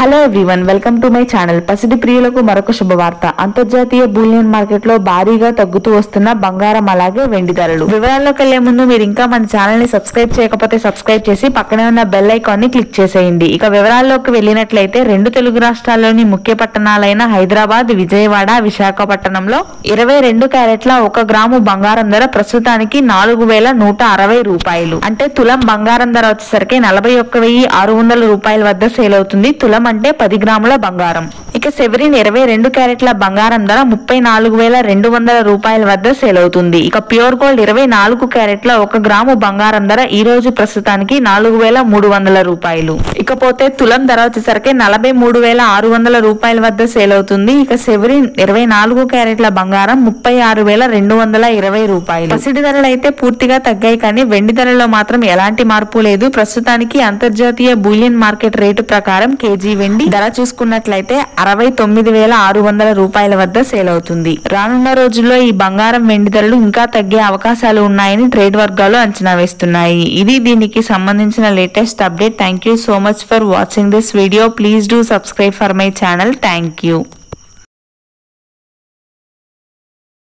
hello everyone welcome to my channel పసిడి ప్రియులకు మరొక శుభవార్త అంతర్జాతీయ బులియన్ మార్కెట్ లో భారీగా తగ్గుతూ వస్తున్న బంగారం అలాగే వెండి ధరలు వివరాల్లోకి వెళ్లే ముందు మీరు ఇంకా మన ఛానల్ ని సబ్స్క్రైబ్ చేయకపోతే సబ్స్క్రైబ్ చేసి పక్కనే ఉన్న బెల్ ఐకాన్ ని క్లిక్ చేసేయండి ఇక వివరాల్లోకి వెళ్ళినట్లయితే రెండు తెలుగు రాష్ట్రాల్లోని ముఖ్య పట్టణాలైన హైదరాబాద్ విజయవాడ విశాఖపట్నంలో ఇరవై రెండు క్యారెట్ల ఒక గ్రాము బంగారం ధర ప్రస్తుతానికి నాలుగు వేల నూట అరవై రూపాయలు అంటే తులం బంగారం ధర వచ్చేసరికి నలభై ఒక్క వెయ్యి ఆరు వందల రూపాయల వద్ద సేల్ అవుతుంది తులం అంటే పది గ్రాముల బంగారం ఇక సెవెరిన్ ఇరవై రెండు క్యారెట్ల బంగారం ధర ముప్పై నాలుగు వేల రెండు వందల రూపాయల వద్ద సేల్ అవుతుంది ఇక ప్యూర్ గోల్డ్ ఇరవై నాలుగు క్యారెట్ల ఒక గ్రాము బంగారం ధర ఈ రోజు ప్రస్తుతానికి నాలుగు వేల మూడు వందల రూపాయలు ఇకపోతే తులం ధర వచ్చేసరికి నలభై మూడు వేల ఆరు వందల రూపాయల వద్ద సేల్ అవుతుంది ఇక సెవెరిన్ ఇరవై నాలుగు క్యారెట్ల బంగారం ముప్పై ఆరు వేల రెండు వందల ఇరవై రూపాయలు పసిడి ధరలు అయితే పూర్తిగా తగ్గాయి కానీ వెండి ధరలో మాత్రం ఎలాంటి మార్పు లేదు ప్రస్తుతానికి అంతర్జాతీయ బులియన్ మార్కెట్ రేటు ప్రకారం కేజీ వెండి ధర చూసుకున్నట్లయితే అరవై తొమ్మిది వేల ఆరు వందల రూపాయల వద్ద సేల్ అవుతుంది రానున్న రోజుల్లో ఈ బంగారం వెండి ధరలు ఇంకా తగ్గే అవకాశాలు ఉన్నాయని ట్రేడ్ వర్గాలు అంచనా వేస్తున్నాయి ఇది దీనికి సంబంధించిన latest update thank you so much for watching this video please do subscribe for my channel thank you